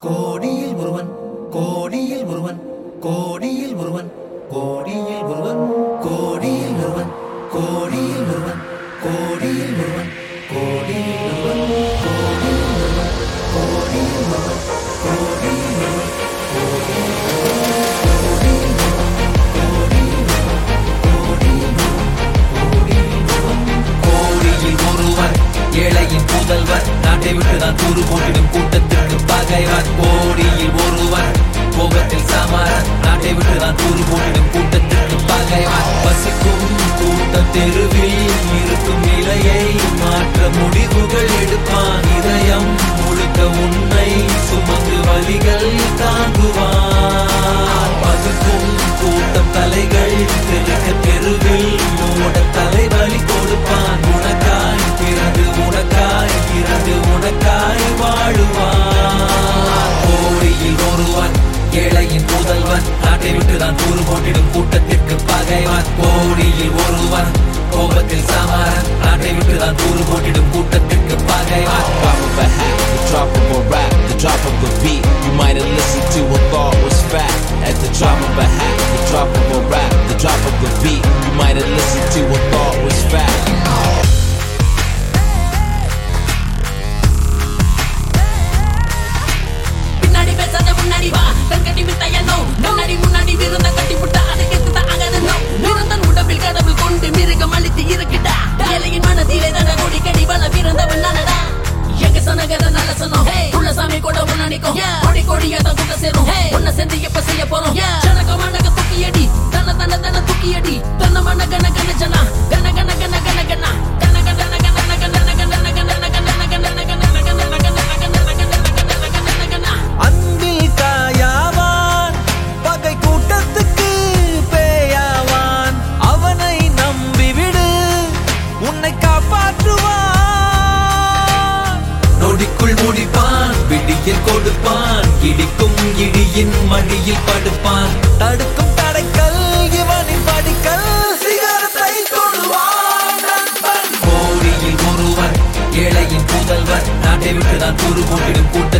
கோடியில் ஒருவன் கோடியில் ஒருவன் கோடியில் ஒருவன் கோடியில் ஒருவன் கோடியில் ஒருவன் கோடியில் ஒருவன் கோடியில் ஒருவன் கோடியில் ஒருவன் கோடியில் ஒருவன் கோடியில் ஒருவன் கோடியில் ஒருவன் கோடியில் ஒருவன் ஏழையின் புதல்வர் நாட்டை விட்டு தான் தூறு போட்டிடும் கூட்டத்திற்கு பகைவர் கோடியில் ஒருவன் கோபத்தில் சமரன் நாட்டை விட்டு தான் தூறு போட்டிடும் கூட்டத்திற்கு பகைவர் வசிக்கும் கூட்டம் தெருவில் இருக்கும் நிலையை மாற்ற முடிவுகள் எடுப்பான் இதயம் முழுக்க உன்னை சுமந்து வழிகள் தாங்குவான் பதுக்கும் கூட்டம் தலைகள் தெளிக்க தெருவில் மூட தலைவலி கொடுப்பான் உனக்காய் பிறகு உனக்காய் பிறகு உனக்காய் வாழுவான் கோடியில் ஒருவன் ஏழையின் புதல்வன் நாட்டை விட்டு தான் தூறு போட்டிடும் கூட்டத்திற்கு பகைவன் கோடியில் ஒருவன் கோபத்தில் சமரன் நாட்டை விட்டு தான் தூறு போட்டிடும் கூட்டத்திற்கு பகைவன் Pop of a hat, the drop of a rap, the drop of a beat. You might have listened to a thought was fact. At the drop of a hat, the drop of a rap, the drop of a beat. You might have listened to a thought was fact. பின்னாடி பேசாத முன்னாடி வா கண் கட்டி வித்தையனோ முன்னாடி முன்னாடி விருந்த கட்டி விட்டா அதை கெத்துதான் அகதனோ விருந்தன் உடம்பில் கடவுள் கொண்டு மிருகம் அழித்து இருக்குடா ஏழையின் மனதிலே தட கொடி கடி வள பிறந்தவன் நானடா எங்க சனகர நல்ல சனம் உள்ள சாமி கூட உன்ன நிக்கும் கொடி கொடியா தான் கூட்ட சேரும் உன்ன சேர்ந்து எப்ப செய்ய போறோம் ஜனக மனக தூக்கியடி தன தன தன தூக்கியடி தன மன கன கன ஜனா கன கன கன கன கன கன கன கன கன கன கன கன கன கன கன கன கன கன கன அன்பில் காயாவான் பகை கூட்டத்துக்கு பேயாவான் அவனை நம்பிவிடு உன்னை காப்பாற்றுவான் நொடிக்குள் முடிப்பான் விடியில் கொடுப்பான் இடிக்கும் இடியின் மடியில் படுப்பான் தடுக்கும் தடைக்கல் இவனின் படிக்கல் சிகரத்தை தொடுவான் நண்பன் கோடியில் ஒருவன் ஏழையின் புதல்வன் நாட்டை விட்டு தான் தூறு போட்டிடும் கூட்டம்